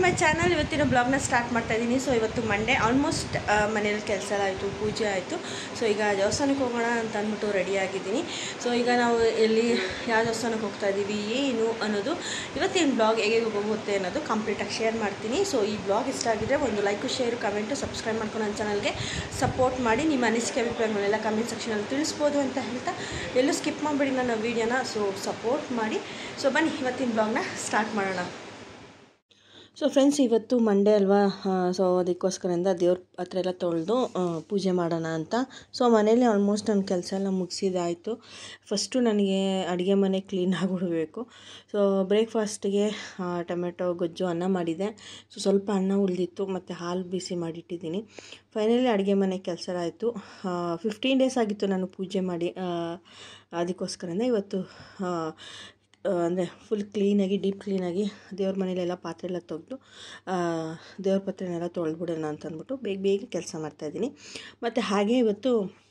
my channel ಇವತ್ತಿನ ಬ್ಲಾಗ್ನ start ಮಾಡ್ತಾ ಇದ್ದೀನಿ ಸೊ ಇವತ್ತು ಮಂಡೇ ಆಲ್ಮೋಸ್ಟ್ ಮನೇಲಿ ಕೆಲಸ ಎಲ್ಲ ಆಯಿತು ಪೂಜೆ ಆಯಿತು ಸೊ ಈಗ ದೇವಸ್ಥಾನಕ್ಕೆ ಹೋಗೋಣ ಅಂತ ಅಂದ್ಬಿಟ್ಟು ರೆಡಿ ಆಗಿದ್ದೀನಿ ಸೊ ಈಗ ನಾವು ಎಲ್ಲಿ ಯಾವ ದೇವಸ್ಥಾನಕ್ಕೆ ಹೋಗ್ತಾ ಇದ್ದೀವಿ ಏನು ಅನ್ನೋದು ಇವತ್ತಿನ ಬ್ಲಾಗ್ ಹೇಗೆ ಹೋಗುತ್ತೆ ಅನ್ನೋದು ಕಂಪ್ಲೀಟಾಗಿ ಶೇರ್ ಮಾಡ್ತೀನಿ ಸೊ ಈ ಬ್ಲಾಗ್ ಇಷ್ಟ ಆಗಿದ್ರೆ ಒಂದು ಲೈಕು ಶೇರು ಕಮೆಂಟು ಸಬ್ಸ್ಕ್ರೈಬ್ ಮಾಡ್ಕೊಂಡು ನನ್ನ ಚಾನಲ್ಗೆ ಸಪೋರ್ಟ್ ಮಾಡಿ ನಿಮ್ಮ ಅನಿಸಿಕೆ ಅಭಿಪ್ರಾಯಗಳನ್ನೆಲ್ಲ ಕಮೆಂಟ್ ಸೆಕ್ಷನಲ್ಲಿ ತಿಳಿಸ್ಬೋದು ಅಂತ ಹೇಳ್ತಾ ಎಲ್ಲೂ ಸ್ಕಿಪ್ ಮಾಡಿಬಿಡಿ ನನ್ನ ವೀಡಿಯೋನ ಸೊ ಸಪೋರ್ಟ್ ಮಾಡಿ ಸೊ ಬನ್ನಿ ಇವತ್ತಿನ ಬ್ಲಾಗ್ನ ಸ್ಟಾರ್ಟ್ ಮಾಡೋಣ ಸೊ ಫ್ರೆಂಡ್ಸ್ ಇವತ್ತು ಮಂಡೇ ಅಲ್ವಾ ಸೊ ಅದಕ್ಕೋಸ್ಕರದಿಂದ ದೇವ್ರ ಹತ್ರ ಎಲ್ಲ ತೊಳೆದು ಪೂಜೆ ಮಾಡೋಣ ಅಂತ ಸೊ ಮನೇಲಿ ಆಲ್ಮೋಸ್ಟ್ ನನ್ನ ಕೆಲಸ ಎಲ್ಲ ಮುಗಿಸಿದಾಯಿತು ಫಸ್ಟು ನನಗೆ ಅಡುಗೆ ಮನೆ ಕ್ಲೀನ್ ಆಗಿಬಿಡಬೇಕು ಸೊ ಬ್ರೇಕ್ಫಾಸ್ಟಿಗೆ ಟೊಮೆಟೊ ಗೊಜ್ಜು ಅನ್ನ ಮಾಡಿದೆ ಸೊ ಸ್ವಲ್ಪ ಅನ್ನ ಉಳಿದಿತ್ತು ಮತ್ತು ಹಾಲು ಬಿಸಿ ಮಾಡಿಟ್ಟಿದ್ದೀನಿ ಫೈನಲಿ ಅಡುಗೆ ಮನೆ ಕೆಲಸ ಆಯಿತು ಫಿಫ್ಟೀನ್ ಡೇಸ್ ಆಗಿತ್ತು ನಾನು ಪೂಜೆ ಮಾಡಿ ಅದಕ್ಕೋಸ್ಕರನೇ ಇವತ್ತು ಅಂದರೆ ಫುಲ್ ಕ್ಲೀನಾಗಿ ಡೀಪ್ ಕ್ಲೀನಾಗಿ ದೇವ್ರ ಮನೇಲೆಲ್ಲ ಪಾತ್ರೆ ಎಲ್ಲ ತೆಗೆದು ದೇವ್ರ ಪಾತ್ರೆನೆಲ್ಲ ತೊಳೆದ್ಬಿಡೋಣ ಅಂತ ಅಂದ್ಬಿಟ್ಟು ಬೇಗ ಬೇಗ ಕೆಲಸ ಮಾಡ್ತಾಯಿದ್ದೀನಿ ಮತ್ತು ಹಾಗೆ ಇವತ್ತು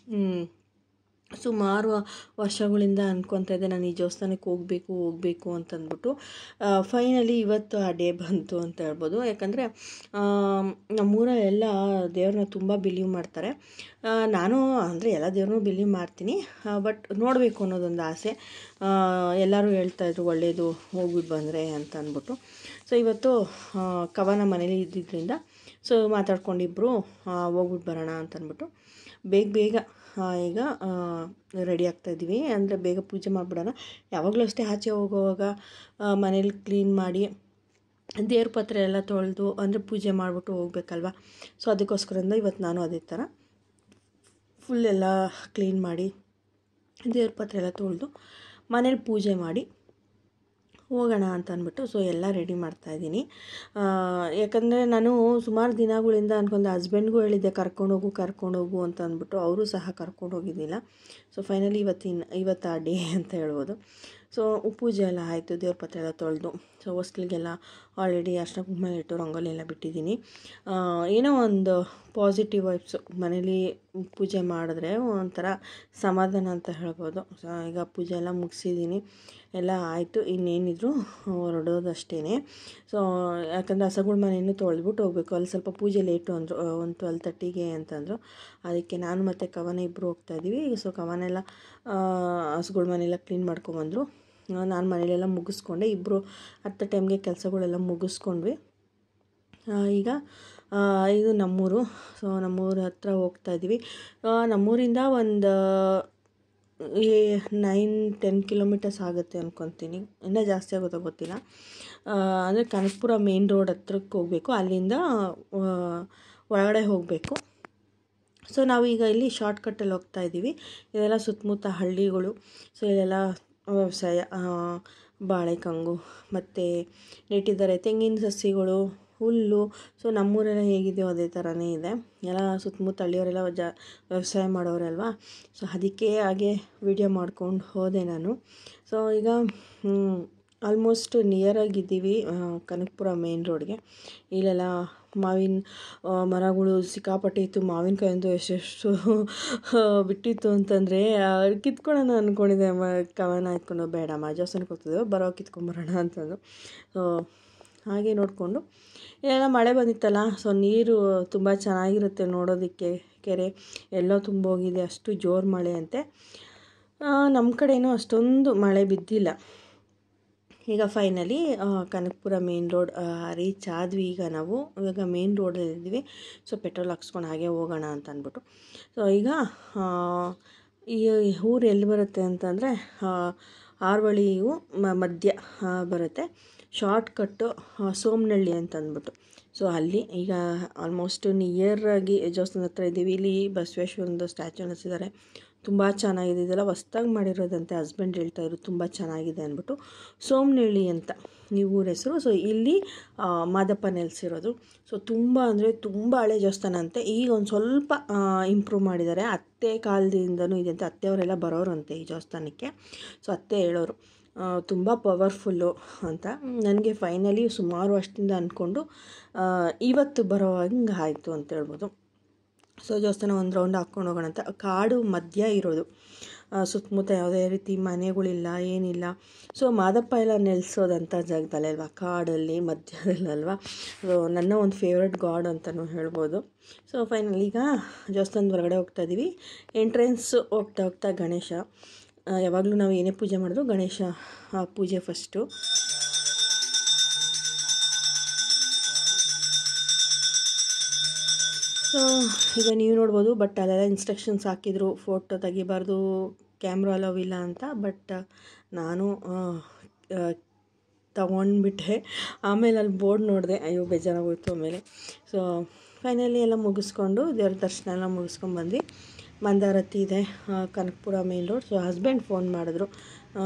ಸುಮಾರು ವರ್ಷಗಳಿಂದ ಅಂದ್ಕೊತಾ ಇದ್ದೆ ನಾನು ಈ ದೇವಸ್ಥಾನಕ್ಕೆ ಹೋಗಬೇಕು ಹೋಗಬೇಕು ಅಂತಂದ್ಬಿಟ್ಟು ಫೈನಲಿ ಇವತ್ತು ಆ ಡೇ ಬಂತು ಅಂತ ಹೇಳ್ಬೋದು ಯಾಕಂದರೆ ನಮ್ಮೂರಲ್ಲೆಲ್ಲ ದೇವ್ರನ್ನ ತುಂಬ ಬಿಲೀವ್ ಮಾಡ್ತಾರೆ ನಾನು ಅಂದರೆ ಎಲ್ಲ ದೇವ್ರನ್ನೂ ಬಿಲೀವ್ ಮಾಡ್ತೀನಿ ಬಟ್ ನೋಡಬೇಕು ಅನ್ನೋದೊಂದು ಆಸೆ ಎಲ್ಲರೂ ಹೇಳ್ತಾಯಿದ್ರು ಒಳ್ಳೆಯದು ಹೋಗ್ಬಿಟ್ಟು ಬಂದರೆ ಅಂತ ಅಂದ್ಬಿಟ್ಟು ಸೊ ಇವತ್ತು ಕವನ ಮನೇಲಿ ಇದ್ದಿದ್ದರಿಂದ ಸೊ ಮಾತಾಡ್ಕೊಂಡಿಬ್ಬರು ಹೋಗ್ಬಿಟ್ಟು ಬರೋಣ ಅಂತ ಅಂದ್ಬಿಟ್ಟು ಬೇಗ ಬೇಗ ಈಗ ರೆಡಿ ಆಗ್ತಾಯಿದ್ದೀವಿ ಅಂದರೆ ಬೇಗ ಪೂಜೆ ಮಾಡಿಬಿಡೋಣ ಯಾವಾಗಲೂ ಅಷ್ಟೇ ಆಚೆ ಹೋಗುವಾಗ ಮನೇಲಿ ಕ್ಲೀನ್ ಮಾಡಿ ದೇವ್ರ ಪತ್ರೆ ಎಲ್ಲ ತೊಳೆದು ಅಂದರೆ ಪೂಜೆ ಮಾಡಿಬಿಟ್ಟು ಹೋಗ್ಬೇಕಲ್ವ ಸೊ ಅದಕ್ಕೋಸ್ಕರದಿಂದ ಇವತ್ತು ನಾನು ಅದೇ ಥರ ಫುಲ್ ಎಲ್ಲ ಕ್ಲೀನ್ ಮಾಡಿ ದೇವ್ರ ಪತ್ರೆ ಎಲ್ಲ ತೊಳೆದು ಮನೇಲಿ ಪೂಜೆ ಮಾಡಿ ಹೋಗೋಣ ಅಂತ ಅಂದ್ಬಿಟ್ಟು ಸೊ ಎಲ್ಲ ರೆಡಿ ಮಾಡ್ತಾಯಿದ್ದೀನಿ ಯಾಕಂದರೆ ನಾನು ಸುಮಾರು ದಿನಗಳಿಂದ ಅನ್ಕೊಂಡು ಹಸ್ಬೆಂಡ್ಗೂ ಹೇಳಿದ್ದೆ ಕರ್ಕೊಂಡೋಗು ಕರ್ಕೊಂಡೋಗು ಅಂತ ಅಂದ್ಬಿಟ್ಟು ಅವರು ಸಹ ಕರ್ಕೊಂಡು ಹೋಗಿದ್ದಿಲ್ಲ ಸೊ ಫೈನಲಿ ಇವತ್ತಿನ ಇವತ್ತು ಆ ಡೇ ಅಂತ ಹೇಳ್ಬೋದು ಸೊ ಪೂಜೆ ಎಲ್ಲ ಆಯಿತು ದೇವ್ರ ಪತ್ರ ಎಲ್ಲ ತೊಳೆದು ಸೊ ಹೊಸ್ಲಿಗೆಲ್ಲ ಆಲ್ರೆಡಿ ಅರ್ಶಿನ ಕುಂಕುಮ ಇಟ್ಟು ರಂಗೋಲಿ ಎಲ್ಲ ಬಿಟ್ಟಿದ್ದೀನಿ ಏನೋ ಒಂದು ಪಾಸಿಟಿವ್ ವೈಬ್ಸು ಮನೇಲಿ ಪೂಜೆ ಮಾಡಿದ್ರೆ ಒಂಥರ ಸಮಾಧಾನ ಅಂತ ಹೇಳ್ಬೋದು ಸೊ ಈಗ ಪೂಜೆ ಎಲ್ಲ ಮುಗಿಸಿದ್ದೀನಿ ಎಲ್ಲ ಆಯಿತು ಇನ್ನೇನಿದ್ರು ಹೊರಡೋದಷ್ಟೇ ಸೊ ಯಾಕಂದರೆ ಹಸಗಳ ಮನೆಯನ್ನು ತೊಳೆದ್ಬಿಟ್ಟು ಹೋಗಬೇಕು ಅಲ್ಲಿ ಸ್ವಲ್ಪ ಪೂಜೆ ಲೇಟು ಅಂದರು ಒಂದು ಟ್ವೆಲ್ ತರ್ಟಿಗೆ ಅಂತಂದರು ಅದಕ್ಕೆ ನಾನು ಮತ್ತು ಕವನ ಇಬ್ಬರು ಹೋಗ್ತಾಯಿದ್ದೀವಿ ಸೊ ಕವನೆಲ್ಲ ಹಸುಗಳ ಮನೆಯೆಲ್ಲ ಕ್ಲೀನ್ ಮಾಡ್ಕೊಂಬಂದರು ನಾನು ಮನೇಲೆಲ್ಲ ಮುಗಿಸ್ಕೊಂಡೆ ಇಬ್ಬರು ಹತ್ತು ಟೈಮ್ಗೆ ಕೆಲಸಗಳೆಲ್ಲ ಮುಗಿಸ್ಕೊಂಡ್ವಿ ಈಗ ಇದು ನಮ್ಮೂರು ಸೊ ನಮ್ಮೂರ ಹತ್ರ ಹೋಗ್ತಾಯಿದ್ದೀವಿ ನಮ್ಮೂರಿಂದ ಒಂದು ಈ ನೈನ್ ಟೆನ್ ಕಿಲೋಮೀಟರ್ಸ್ ಆಗುತ್ತೆ ಅಂದ್ಕೊತೀನಿ ಇನ್ನೂ ಜಾಸ್ತಿ ಆಗುತ್ತೋ ಗೊತ್ತಿಲ್ಲ ಅಂದರೆ ಕನಕಪುರ ಮೇನ್ ರೋಡ್ ಹತ್ರಕ್ಕೆ ಹೋಗಬೇಕು ಅಲ್ಲಿಂದ ಒಳಗಡೆ ಹೋಗಬೇಕು ಸೊ ನಾವು ಈಗ ಇಲ್ಲಿ ಶಾರ್ಟ್ಕಟ್ಟಲ್ಲಿ ಹೋಗ್ತಾ ಇದ್ದೀವಿ ಇದೆಲ್ಲ ಸುತ್ತಮುತ್ತ ಹಳ್ಳಿಗಳು ಸೊ ಇಲ್ಲೆಲ್ಲ ವ್ಯವಸಾಯ ಬಾಳೆಕಂಗು ಮತ್ತು ನೆಟ್ಟಿದ್ದಾರೆ ತೆಂಗಿನ ಸಸಿಗಳು ಹುಲ್ಲು ಸೊ ನಮ್ಮೂರೆಲ್ಲ ಹೇಗಿದೆಯೋ ಅದೇ ಥರನೇ ಇದೆ ಎಲ್ಲ ಸುತ್ತಮುತ್ತ ಹಳ್ಳಿಯವರೆಲ್ಲ ಜ ವ್ಯವಸಾಯ ಮಾಡೋರಲ್ವಾ ಸೊ ಅದಕ್ಕೆ ಹಾಗೆ ವಿಡಿಯೋ ಮಾಡ್ಕೊಂಡು ಹೋದೆ ನಾನು ಸೊ ಈಗ ಆಲ್ಮೋಸ್ಟ್ ನಿಯರಾಗಿದ್ದೀವಿ ಕನಕಪುರ ಮೇನ್ ರೋಡ್ಗೆ ಇಲ್ಲೆಲ್ಲ ಮಾವಿನ ಮರಗಳು ಸಿಕ್ಕಾಪಟ್ಟೆ ಇತ್ತು ಮಾವಿನಕಾಯಿ ಅಂತೂ ಎಷ್ಟೆಷ್ಟು ಬಿಟ್ಟಿತ್ತು ಅಂತಂದರೆ ಕಿತ್ಕೊಳ್ಳೋಣ ಅಂದ್ಕೊಂಡಿದ್ದೆ ಮ ಕವನ ಎತ್ಕೊಂಡು ಬೇಡ ದೇವಸ್ಥಾನಕ್ಕೆ ಹೋಗ್ತಿದ್ದೇವೆ ಬರೋ ಕಿತ್ಕೊಂಬರೋಣ ಅಂತಂದು ಸೊ ಹಾಗೆ ನೋಡಿಕೊಂಡು ಇಲ್ಲೆಲ್ಲ ಮಳೆ ಬಂದಿತ್ತಲ್ಲ ಸೊ ನೀರು ತುಂಬ ಚೆನ್ನಾಗಿರುತ್ತೆ ನೋಡೋದಕ್ಕೆ ಕೆರೆ ಎಲ್ಲೋ ತುಂಬೋಗಿದೆ ಅಷ್ಟು ಜೋರು ಮಳೆ ಅಂತೆ ನಮ್ಮ ಕಡೆಯೂ ಅಷ್ಟೊಂದು ಮಳೆ ಬಿದ್ದಿಲ್ಲ ಈಗ finally Kanakapura main road reach ಆದ್ವಿ ಈಗ ನಾವು ಇವಾಗ ಮೇನ್ ರೋಡಲ್ಲಿದ್ದೀವಿ ಸೊ ಪೆಟ್ರೋಲ್ ಹಾಕ್ಸ್ಕೊಂಡು ಹಾಗೆ ಹೋಗೋಣ ಅಂತ ಅಂದ್ಬಿಟ್ಟು ಸೊ ಈಗ ಈ ಊರು ಎಲ್ಲಿ ಬರುತ್ತೆ ಅಂತಂದರೆ ಆರ್ವಳಿಯು ಮಧ್ಯ ಬರುತ್ತೆ ಶಾರ್ಟ್ಕಟ್ಟು ಸೋಮನಹಳ್ಳಿ ಅಂತ ಅಂದ್ಬಿಟ್ಟು ಸೊ ಅಲ್ಲಿ ಈಗ ಆಲ್ಮೋಸ್ಟ್ ನಿಯರಾಗಿ ದೇವಸ್ಥಾನ ಹತ್ರ ಇದ್ದೀವಿ ಇಲ್ಲಿ ಬಸವೇಶ್ವರಂದು ಸ್ಟ್ಯಾಚು ಅನ್ನಿಸಿದ್ದಾರೆ ತುಂಬ ಚೆನ್ನಾಗಿದೆ ಇದೆಲ್ಲ ಹೊಸ್ದಾಗಿ ಮಾಡಿರೋದಂತೆ ಹಸ್ಬೆಂಡ್ ಹೇಳ್ತಾಯಿದ್ರು ತುಂಬ ಚೆನ್ನಾಗಿದೆ ಅಂದ್ಬಿಟ್ಟು ಸೋಮನಹಳ್ಳಿ ಅಂತ ಈ ಊರ ಹೆಸರು ಸೊ ಇಲ್ಲಿ ಮಾದಪ್ಪ ನೆಲೆಸಿರೋದು ಸೊ ತುಂಬ ಅಂದರೆ ತುಂಬ ಹಳೆ ದೇವಸ್ಥಾನ ಅಂತೆ ಈಗ ಒಂದು ಸ್ವಲ್ಪ ಇಂಪ್ರೂವ್ ಮಾಡಿದ್ದಾರೆ ಅತ್ತೆ ಕಾಲದಿಂದನೂ ಇದೆ ಅಂತ ಅತ್ತೆಯವರೆಲ್ಲ ಬರೋರಂತೆ ಈ ದೇವಸ್ಥಾನಕ್ಕೆ ಸೊ ಅತ್ತೆ ಹೇಳೋರು ತುಂಬ ಪವರ್ಫುಲ್ಲು ಅಂತ ನನಗೆ ಫೈನಲಿ ಸುಮಾರು ವರ್ಷದಿಂದ ಅಂದ್ಕೊಂಡು ಇವತ್ತು ಬರೋ ಹಂಗೆ ಆಯಿತು ಅಂತ ಹೇಳ್ಬೋದು ಸೊ ದೇವಸ್ಥಾನ ಒಂದು ರೌಂಡ್ ಹಾಕ್ಕೊಂಡು ಹೋಗೋಣ ಅಂತ ಕಾಡು ಮಧ್ಯ ಇರೋದು ಆ, ಸುತ್ತಮುತ್ತ ಯಾವುದೇ ರೀತಿ ಮನೆಗಳಿಲ್ಲ ಏನಿಲ್ಲ ಸೊ ಮಾದಪ್ಪ ಎಲ್ಲ ನೆಲೆಸೋದಂಥ ಜಾಗದಲ್ಲಿ ಅಲ್ವಾ ಕಾಡಲ್ಲಿ ಮಧ್ಯದಲ್ಲಿ ಅಲ್ವಾ ಸೊ ನನ್ನ ಒಂದು ಫೇವ್ರೆಟ್ ಗಾಡ್ ಅಂತಲೂ ಹೇಳ್ಬೋದು ಸೊ ಫೈನಲ್ ಈಗ ದೇವಸ್ಥಾನದ ಹೊರಗಡೆ ಹೋಗ್ತಾ ಇದ್ದೀವಿ ಎಂಟ್ರೆನ್ಸ್ ಹೋಗ್ತಾ ಹೋಗ್ತಾ ಗಣೇಶ ಯಾವಾಗಲೂ ನಾವು ಏನೇ ಪೂಜೆ ಮಾಡಿದ್ರು ಗಣೇಶ ಆ, ಪೂಜೆ ಫಸ್ಟು ಸೊ ಈಗ ನೀವು ನೋಡ್ಬೋದು ಬಟ್ ಅಲ್ಲೆಲ್ಲ ಇನ್ಸ್ಟ್ರಕ್ಷನ್ಸ್ ಹಾಕಿದ್ರು ಫೋಟೋ ತೆಗಿಬಾರ್ದು ಕ್ಯಾಮ್ರಾ ಅಲವ್ ಇಲ್ಲ ಅಂತ ಬಟ್ ನಾನು ತಗೊಂಡ್ಬಿಟ್ಟೆ ಆಮೇಲೆ ಅಲ್ಲಿ ಬೋರ್ಡ್ ನೋಡಿದೆ ಅಯ್ಯೋ ಬೇಜಾರಾಗೋಯ್ತು ಆಮೇಲೆ ಸೊ ಫೈನಲಿ ಎಲ್ಲ ಮುಗಿಸ್ಕೊಂಡು ದೇವ್ರ ದರ್ಶನ ಎಲ್ಲ ಮುಗಿಸ್ಕೊಂಡು ಬಂದ್ವಿ ಮಂದಾರತಿ ಇದೆ ಆ, Kanakapura main road so husband phone ಮಾಡಿದ್ರು ಆ,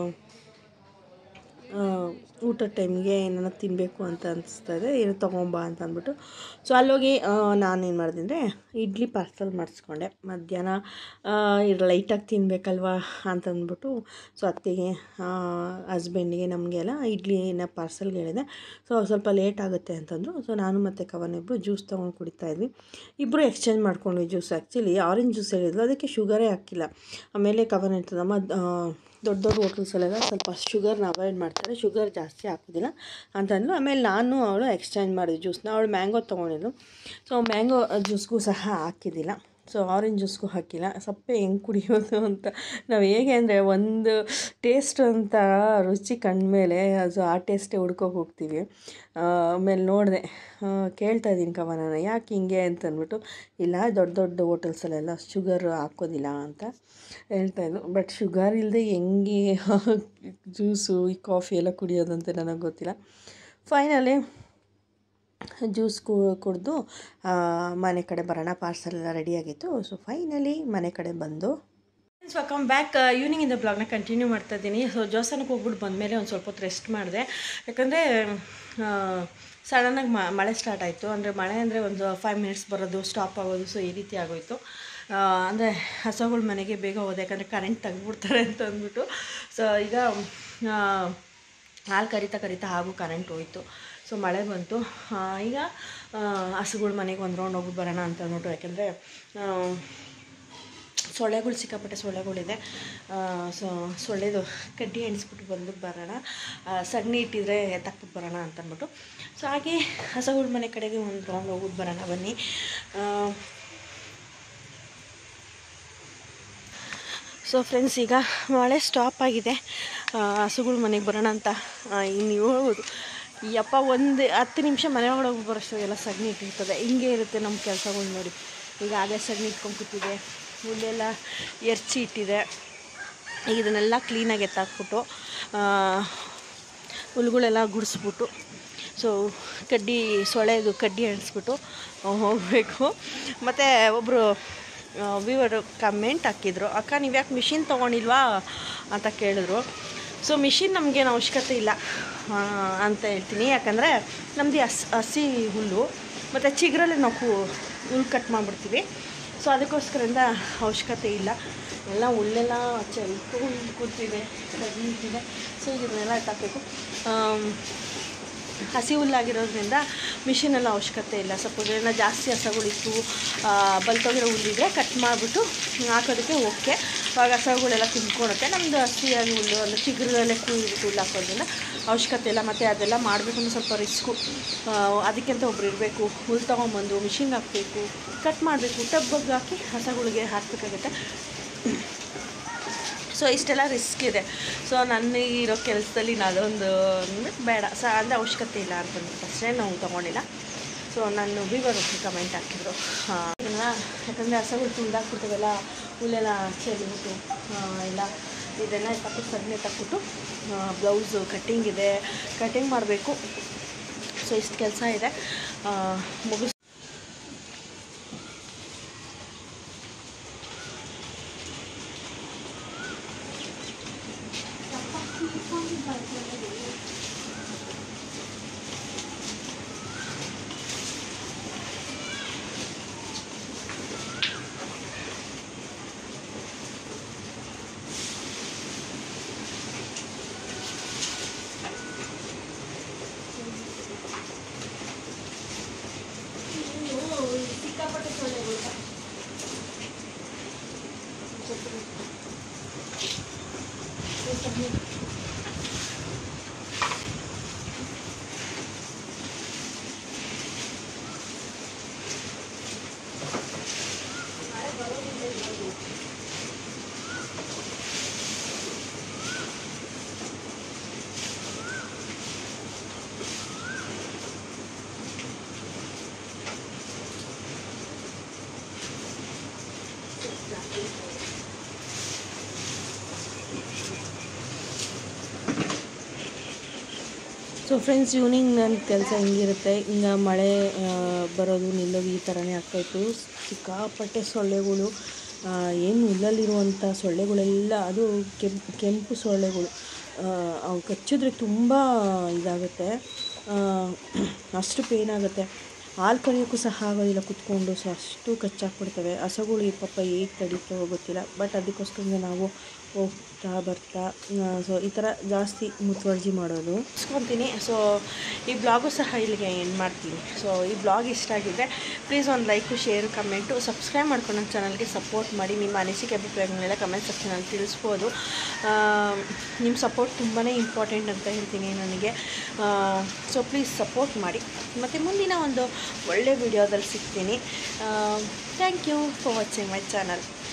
ಆ, ಊಟದ ಟೈಮ್ಗೆ ಏನಾರ ತಿನ್ನಬೇಕು ಅಂತ ಅನಿಸ್ತಾ ಇದೆ ಏನು ತೊಗೊಂಬಾ ಅಂತ ಅಂದ್ಬಿಟ್ಟು ಸೊ ಅಲ್ಲೋಗಿ ನಾನೇನು ಮಾಡಿದೆ ಅಂದರೆ ಇಡ್ಲಿ ಪಾರ್ಸಲ್ ಮಾಡಿಸ್ಕೊಂಡೆ ಮಧ್ಯಾಹ್ನ ಲೈಟಾಗಿ ತಿನ್ನಬೇಕಲ್ವಾ ಅಂತ ಅಂದ್ಬಿಟ್ಟು ಸೊ ಅತ್ತಿಗೆ ಹಸ್ಬೆಂಡಿಗೆ ನಮಗೆಲ್ಲ ಇಡ್ಲಿನ ಪಾರ್ಸಲ್ಗೆ ಹೇಳಿದೆ ಸೊ ಸ್ವಲ್ಪ ಲೇಟ್ ಆಗುತ್ತೆ ಅಂತಂದರು ಸೊ ನಾನು ಮತ್ತು ಕವನ್ ಇಬ್ಬರು ಜ್ಯೂಸ್ ತೊಗೊಂಡು ಕುಡಿತಾ ಇದ್ವಿ ಇಬ್ಬರು ಎಕ್ಸ್ಚೇಂಜ್ ಮಾಡ್ಕೊಂಡ್ವಿ ಜ್ಯೂಸ್ ಆ್ಯಕ್ಚುಲಿ ಆರೆಂಜ್ ಜ್ಯೂಸ್ ಹೇಳಿದ್ರು ಅದಕ್ಕೆ ಶುಗರೇ ಹಾಕಿಲ್ಲ ಆಮೇಲೆ ಕವನ್ ಇರ್ತದಮ್ಮ ದೊಡ್ಡ ದೊಡ್ಡ ಹೋಟೆಲ್ಸಲ್ಲೆಲ್ಲ ಸ್ವಲ್ಪ ಶುಗರ್ನ ಅವಾಯ್ಡ್ ಮಾಡ್ತಾರೆ ಶುಗರ್ ಜಾಸ್ತಿ ಹಾಕೋದಿಲ್ಲ ಅಂತಂದ್ಲು ಆಮೇಲೆ ನಾನು ಅವಳು ಎಕ್ಸ್ಚೇಂಜ್ ಮಾಡಿದ್ವಿ ಜ್ಯೂಸ್ನ ಅವಳು ಮ್ಯಾಂಗೋ ತೊಗೊಂಡಿದ್ಲು ಸೊ ಮ್ಯಾಂಗೋ ಜ್ಯೂಸ್ಗೂ ಸಹ ಹಾಕಿದ್ದಿಲ್ಲ ಸೊ ಆರೆಂಜ್ ಜ್ಯೂಸ್ಗೂ ಹಾಕಿಲ್ಲ ಸಪ್ಪೆ ಹೆಂಗೆ ಕುಡಿಯೋದು ಅಂತ ನಾವು ಹೇಗೆ ಅಂದರೆ ಒಂದು ಟೇಸ್ಟ್ ಅಂತ ರುಚಿ ಕಂಡ್ಮೇಲೆ ಅದು ಆ ಟೇಸ್ಟೇ ಹುಡ್ಕೋಕೆ ಹೋಗ್ತೀವಿ ಆ, ಆಮೇಲೆ ನೋಡಿದೆ ಕೇಳ್ತಾ ಇದ್ದೀನಿ ಕವನನ ಯಾಕೆ ಹಿಂಗೆ ಅಂತ ಅಂದ್ಬಿಟ್ಟು ಇಲ್ಲ ದೊಡ್ಡ ದೊಡ್ಡ ಹೋಟೆಲ್ಸಲ್ಲೆಲ್ಲ ಶುಗರ್ ಹಾಕೋದಿಲ್ಲ ಅಂತ ಹೇಳ್ತಾಯಿದ್ರು ಬಟ್ ಶುಗರ್ ಇಲ್ಲದೆ ಹೆಂಗೆ ಜ್ಯೂಸು ಈ ಕಾಫಿ ಎಲ್ಲ ಕುಡಿಯೋದಂತ ನನಗೆ ಗೊತ್ತಿಲ್ಲ ಫೈನಲಿ ಜ್ಯೂಸ್ ಕು ಕುಡಿದು ಮನೆ ಕಡೆ ಬರೋಣ ಪಾರ್ಸಲ್ ಎಲ್ಲ ರೆಡಿಯಾಗಿತ್ತು ಸೊ ಫೈನಲಿ ಮನೆ ಕಡೆ ಬಂದು ವೆಲ್ಕಮ್ ಬ್ಯಾಕ್ ಈವ್ನಿಂಗಿಂದ ಬ್ಲಾಗ್ನ ಕಂಟಿನ್ಯೂ ಮಾಡ್ತಾ ಇದ್ದೀನಿ ಸೊ ಜೋಸನಕ್ಕೆ ಹೋಗ್ಬಿಟ್ಟು ಬಂದಮೇಲೆ ಒಂದು ಸ್ವಲ್ಪ ಹೊತ್ತು ರೆಸ್ಟ್ ಮಾಡಿದೆ ಯಾಕಂದರೆ ಸಡನ್ನಾಗಿ ಮಳೆ ಸ್ಟಾರ್ಟ್ ಆಯಿತು ಅಂದರೆ ಮಳೆ ಅಂದರೆ ಒಂದು ಫೈವ್ ಮಿನಿಟ್ಸ್ ಬರೋದು ಸ್ಟಾಪ್ ಆಗೋದು ಸೊ ಈ ರೀತಿ ಆಗೋಯಿತು ಅಂದರೆ ಹಸುಗಳ ಮನೆಗೆ ಬೇಗ ಹೋದೆ ಯಾಕಂದರೆ ಕರೆಂಟ್ ತೆಗ್ದ್ಬಿಡ್ತಾರೆ ಅಂತ ಅಂದ್ಬಿಟ್ಟು ಸೊ ಈಗ ಆ, ಹಾಲು ಕರಿತಾ ಕರಿತಾ ಹಾಗೂ ಕರೆಂಟ್ ಹೋಯಿತು ಸೊ ಮಳೆ ಬಂತು ಆ, ಈಗ ಹಸುಗಳ ಮನೆಗೆ ಒಂದು ರೌಂಡ್ ಹೋಗ್ಬಿಟ್ಟು ಬರೋಣ ಅಂತ ಅಂದ್ಬಿಟ್ಟು ಯಾಕೆಂದರೆ ಸೊಳ್ಳೆಗಳು ಸಿಕ್ಕಾಪಟ್ಟೆ ಸೊಳ್ಳೆಗಳಿದೆ ಸೊ ಸೊಳ್ಳೆದು ಕಡ್ಡಿ ಎಣಿಸ್ಬಿಟ್ಟು ಬಂದ್ಬಿಟ್ಟು ಬರೋಣ ಆ, ಸಗಣಿ ಇಟ್ಟಿದ್ರೆ ಎತ್ತಾಕ್ಬಿಟ್ಟು ಬರೋಣ ಅಂತ ಅಂದ್ಬಿಟ್ಟು ಸೊ ಹಾಗೆ ಹಸುಗಳ ಮನೆ ಕಡೆಗೆ ಒಂದು ರೌಂಡ್ ಹೋಗ್ಬಿಟ್ಟು ಬರೋಣ ಬನ್ನಿ ಆ, ಸೊ ಫ್ರೆಂಡ್ಸ್ ಈಗ ಮಳೆ ಸ್ಟಾಪ್ ಆಗಿದೆ ಆ, ಹಸುಗಳ ಮನೆಗೆ ಬರೋಣ ಅಂತ ಆ, ಇನ್ನು ಹೇಳ್ಬೋದು ಯಪ್ಪ ಒಂದು ಹತ್ತು ನಿಮಿಷ ಮನೆ ಒಳಗಡೆ ಹೋಗಿ ಬರೋಷ್ಟೊಗೆಲ್ಲ ಸಗಣಿ ಇಟ್ಟಿರ್ತದೆ ಹಿಂಗೆ ಇರುತ್ತೆ ನಮ್ಮ ಕೆಲಸಗಳು ನೋಡಿ ಈಗ ಆಗಲೇ ಸಗಣಿ ಇಟ್ಕೊಂಡು ಕೂತಿದೆ ಹುಲ್ಲೆಲ್ಲ ಎರ್ಚಿ ಇಟ್ಟಿದೆ ಈಗ ಇದನ್ನೆಲ್ಲ ಕ್ಲೀನಾಗಿ ಎತ್ತಾಕ್ಬಿಟ್ಟು ಆ, ಹುಲ್ಗಳೆಲ್ಲ ಗುಡಿಸ್ಬಿಟ್ಟು ಸೊ ಕಡ್ಡಿ ಸೊಳೆದು ಕಡ್ಡಿ ಎಣಿಸ್ಬಿಟ್ಟು ಹೋಗಬೇಕು ಮತ್ತು ಒಬ್ಬರು ವ್ಯೂವರು ಕಮೆಂಟ್ ಹಾಕಿದ್ರು ಅಕ್ಕ ನೀವು ಯಾಕೆ ಮಿಷಿನ್ ತೊಗೊಂಡಿಲ್ವಾ ಅಂತ ಕೇಳಿದ್ರು ಸೊ ಮಿಷಿನ್ ನಮಗೇನು ಅವಶ್ಯಕತೆ ಇಲ್ಲ ಆ, ಅಂತ ಹೇಳ್ತೀನಿ ಯಾಕಂದರೆ ನಮ್ಮದು ಹಸ್ ಹಸಿ ಹುಲ್ಲು ಮತ್ತು ಚಿಗುರಲ್ಲೇ ನಾವು ಕು- ಹುಲ್ಲು ಕಟ್ ಮಾಡಿಬಿಡ್ತೀವಿ ಸೊ ಅದಕ್ಕೋಸ್ಕರದಿಂದ ಅವಶ್ಯಕತೆ ಇಲ್ಲ ಎಲ್ಲ ಹುಲ್ಲೆಲ್ಲ ಚೆಲ್ಕೊಂಡು ಕೂತಿದೆ ಕಡಿಮೆ ಸೊ ಇದನ್ನೆಲ್ಲ ಎತ್ತಾಕಬೇಕು ಹಸಿ ಹುಲ್ಲಾಗಿರೋದ್ರಿಂದ ಮಿಷಿನೆಲ್ಲ ಅವಶ್ಯಕತೆ ಇಲ್ಲ ಸಪೋಸ್ ಏನೋ ಜಾಸ್ತಿ ಹಸಗಳಿತ್ತು ಬಲ್ತೋಗಿರೋ ಹುಲ್ಲಿದ್ರೆ ಕಟ್ ಮಾಡಿಬಿಟ್ಟು ಹಾಕೋದಕ್ಕೆ ಓಕೆ ಆವಾಗ ಹಸಗಳೆಲ್ಲ ತಿನ್ಕೊಳುತ್ತೆ ನಮ್ಮದು ಹಸಿಯಾಗಿ ಹುಲ್ಲು ಅಂದರೆ ಚಿಗುರಲ್ಲೇ ಕೂಯ್ಬಿಟ್ಟು ಹುಲ್ಲು ಹಾಕೋದ್ರಿಂದ ಅವಶ್ಯಕತೆ ಇಲ್ಲ ಮತ್ತು ಅದೆಲ್ಲ ಮಾಡಬೇಕು ಅಂದ್ರೆ ಸ್ವಲ್ಪ ರಿಸ್ಕು ಅದಕ್ಕೆ ಅಂತ ಒಬ್ರು ಇರಬೇಕು ಹುಲ್ಲು ತೊಗೊಂಬಂದು ಮಿಷಿನ್ಗೆ ಹಾಕಬೇಕು ಕಟ್ ಮಾಡಬೇಕು ಟಬ್ಬಿಗೆ ಹಾಕಿ ಹಸಗಳಿಗೆ ಹಾಕಬೇಕಾಗುತ್ತೆ ಸೊ ಇಷ್ಟೆಲ್ಲ ರಿಸ್ಕ್ ಇದೆ ಸೊ ನನಗಿರೋ ಕೆಲಸದಲ್ಲಿ ಅದೊಂದು ಅಂದ್ಬಿಟ್ಟು ಬೇಡ ಸ ಅಂದರೆ ಅವಶ್ಯಕತೆ ಇಲ್ಲ ಅಂತಂದ್ಬಿಟ್ಟು ಅಷ್ಟೇ ನಾವು ತೊಗೊಂಡಿಲ್ಲ ಸೊ ನಾನು ವಿವರ್ ಕಮೆಂಟ್ ಹಾಕಿದ್ರು ಇದನ್ನ ಯಾಕಂದರೆ ಹಸಗಳು ತುಂಡಾಕ್ಬಿಟ್ಟಿವೆಲ್ಲ ಹುಲ್ಲೆಲ್ಲ ಚೆಲ್ಬಿಟ್ಟು ಆ, ಎಲ್ಲ ಇದೆಲ್ಲ ತಕ್ಬಿಟ್ಟು ಸಗಣಿ ತಕ್ಬಿಟ್ಟು ಬ್ಲೌಸು ಕಟ್ಟಿಂಗ್ ಇದೆ ಕಟ್ಟಿಂಗ್ ಮಾಡಬೇಕು ಸೊ ಇಷ್ಟು ಕೆಲಸ ಇದೆ ಮುಗಿಸ್ ಸಿಕ್ಕಾಪಟ್ಟೆ ಸೊಳ್ಳೆಗಳು ಸೊ ಫ್ರೆಂಡ್ಸ್ ಈವ್ನಿಂಗ್ ನನ್ನ ಕೆಲಸ ಹಿಂಗಿರುತ್ತೆ ಹಿಂಗೆ ಮಳೆ ಆ, ಬರೋದು ನಿಲ್ಲೋದು ಈ ಥರನೇ ಆಗ್ತಾಯಿತ್ತು ಸಿಕ್ಕಾಪಟ್ಟೆ ಸೊಳ್ಳೆಗಳು ಆ, ಏನು ಹುಲ್ಲಲ್ಲಿರುವಂಥ ಸೊಳ್ಳೆಗಳೆಲ್ಲ ಅದು ಕೆಂಪು ಕೆಂಪು ಸೊಳ್ಳೆಗಳು ಆ, ಅವು ಕಚ್ಚಿದ್ರೆ ತುಂಬ ಇದಾಗುತ್ತೆ ಆ, ಅಷ್ಟು ಪೇನ್ ಆಗುತ್ತೆ ಹಾಲು ಕರಿಯೋಕ್ಕೂ ಸಹ ಆಗೋದಿಲ್ಲ ಕುತ್ಕೊಂಡು ಸೊ ಅಷ್ಟು ಕಚ್ಚಾಕ್ಬಿಡ್ತವೆ ಹಸಗಳು ಈ ಪಾಪ ಹೇಗೆ ತಡೀತಾವೋ ಗೊತ್ತಿಲ್ಲ ಬಟ್ ಅದಕ್ಕೋಸ್ಕರ ನಾವು ಹೋಗ್ತಾ ಬರ್ತಾ ಸೊ ಈ ಥರ ಜಾಸ್ತಿ ಮುತುವರ್ಜಿ ಮಾಡೋದು ಇಸ್ಕೊತೀನಿ ಸೊ ಈ ಬ್ಲಾಗು ಸಹ ಇಲ್ಲಿಗೆ ಎಂಡ್ ಮಾಡ್ತೀನಿ ಸೊ ಈ ಬ್ಲಾಗ್ ಇಷ್ಟ ಆಗಿದ್ದರೆ ಪ್ಲೀಸ್ ಒಂದು ಲೈಕು ಶೇರು ಕಮೆಂಟು ಸಬ್ಸ್ಕ್ರೈಬ್ ಮಾಡ್ಕೊಂಡು ನನ್ನ ಚಾನಲ್ಗೆ ಸಪೋರ್ಟ್ ಮಾಡಿ ನಿಮ್ಮ ಅನಿಸಿಕೆ ಅಭಿಪ್ರಾಯಗಳನ್ನೆಲ್ಲ ಕಮೆಂಟ್ ಸೆಕ್ಷನಲ್ಲಿ ತಿಳಿಸ್ಬೋದು ಆ, ನಿಮ್ಮ ಸಪೋರ್ಟ್ ತುಂಬಾ ಇಂಪಾರ್ಟೆಂಟ್ ಅಂತ ಹೇಳ್ತೀನಿ ನನಗೆ ಸೊ ಪ್ಲೀಸ್ ಸಪೋರ್ಟ್ ಮಾಡಿ ಮತ್ತು ಮುಂದಿನ ಒಂದು ಒಳ್ಳೆ ವಿಡಿಯೋದಲ್ಲಿ ಸಿಗ್ತೀನಿ thank you for watching my channel